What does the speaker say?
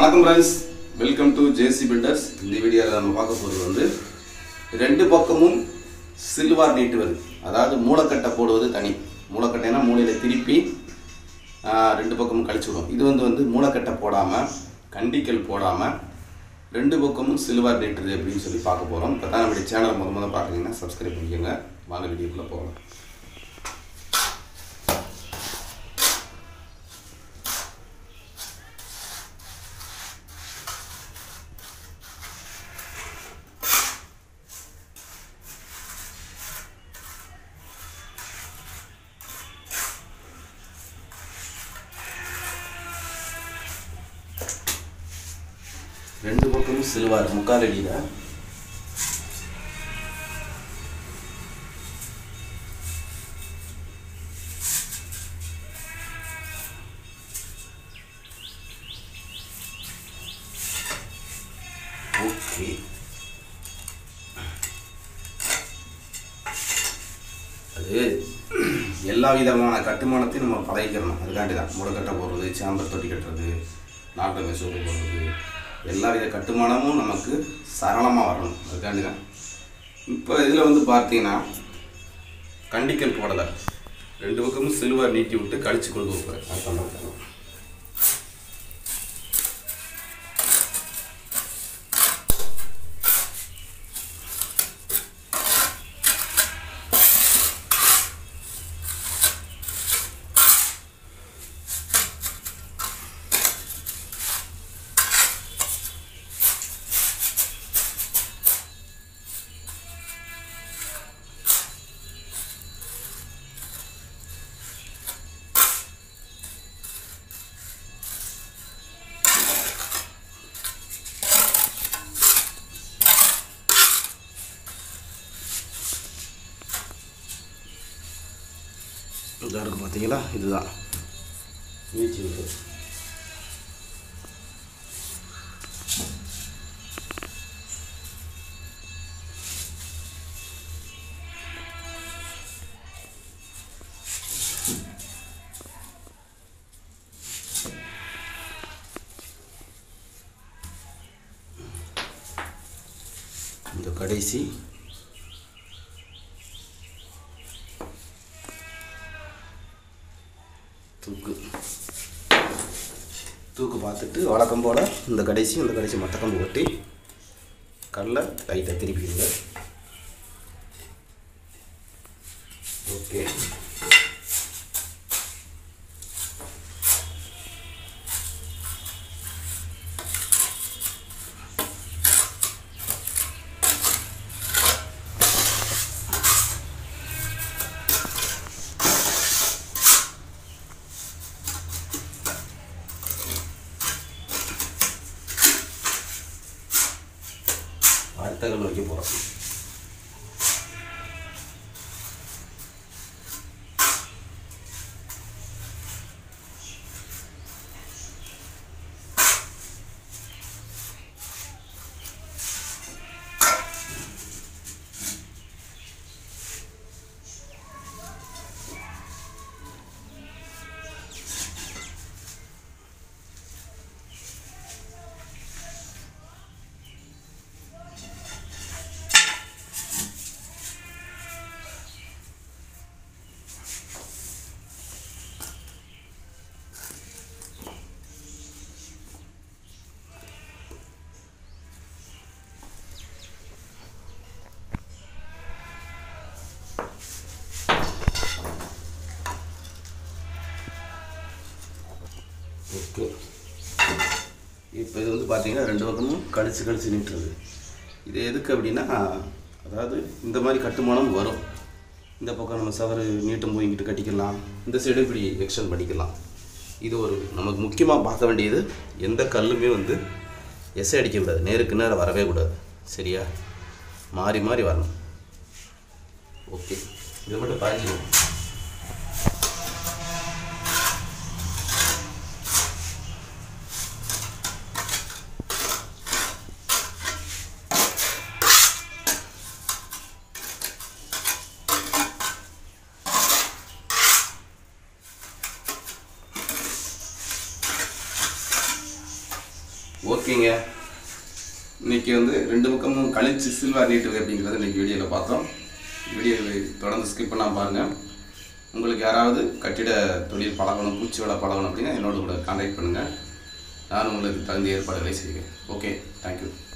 வணக்கம் friends welcome to JC builders இந்த வீடியோவில் நம்ம பார்க்க போகிறது வந்து ரெண்டு பக்கமும் சில்வார் நீட்டுவது அதாவது மூளைக்கட்டை போடுவது தனி மூளைக்கட்டைனா மூளையில் திருப்பி ஆ, ரெண்டு பக்கமும் கழிச்சு விடும் இது வந்து வந்து மூளைக்கட்டை போடாமல் கண்டிக்கல் போடாமல் ரெண்டு பக்கமும் சில்வார் நீட்டுது அப்படின்னு சொல்லி பார்க்க போகிறோம் இப்போ தான் நம்மளுடைய சேனலை முத முத பார்க்குறீங்கன்னா சப்ஸ்கிரைப் பண்ணிக்கோங்க வாங்க வீடியோக்குள்ளே போகலாம் ரெண்டு பக்கமும் சில்வார் முக்கால் அடியில் ஓகே அது எல்லா விதமான கட்டுமானத்தையும் நம்ம பழகிக்கிறணும் அதுக்காண்டி தான் முளைக்கட்டை போடுறது சாம்பர் தொட்டி கட்டுறது நாட்டு மெசூடு போடுறது எல்லா வித கட்டுமானமும் நமக்கு சரளமாக வரணும் அதுக்காண்டி தான் இப்போ இதில் வந்து பார்த்தீங்கன்னா கண்டிக்கல் போடலை ரெண்டு பக்கமும் சில்வர் நீட்டி விட்டு கழிச்சு கொண்டு வைப்பேன் அது பண்ண இதாக இருக்குது பார்த்தீங்களா இதுதான் வீச்சு விட்டு இந்த கடைசி தூக்கு தூக்கு பார்த்துட்டு வழக்கம் போல் இந்த கடைசி இந்த கடைசி மற்ற கம்பு ஒட்டி கல்லை லைட்டாக திருப்பிடுங்க ஓகே அடுத்த கல் வைக்க போகிறோம் ஓகே இப்போ இது வந்து பார்த்தீங்கன்னா ரெண்டு பக்கமும் கழிச்சு கழிச்சு நின்றுது இது எதுக்கு அப்படின்னா அதாவது இந்த மாதிரி கட்டுமானம் வரும் இந்த பக்கம் நம்ம சவறு நீட்டும் போய் இங்கிட்டு கட்டிக்கலாம் இந்த சைடு இப்படி எக்ஸ்டெண்ட் பண்ணிக்கலாம் இது ஒரு நமக்கு முக்கியமாக பார்க்க வேண்டியது எந்த கல்லுமே வந்து எசை அடிக்கக்கூடாது நேருக்கு நேரம் வரவே கூடாது சரியா மாறி மாறி வரணும் ஓகே இது மட்டும் பாய்ச்சிடுவோம் ஓகேங்க இன்னைக்கு வந்து ரெண்டு பக்கமும் கழிச்சு சில்வர் நீட்டு அப்படிங்கிறத இன்னைக்கு வீடியோவில் பார்த்தோம் வீடியோவை தொடர்ந்து ஸ்கிப் பண்ணாமல் பாருங்கள் உங்களுக்கு யாராவது கட்டிட தொழில் பழகணும் பூச்சி வேலை பழகணும் அப்படின்னா என்னோட கூட கான்டாக்ட் பண்ணுங்கள் நான் உங்களுக்கு தகுந்த ஏற்பாடுகளை செய்வேன் ஓகே தேங்க்யூ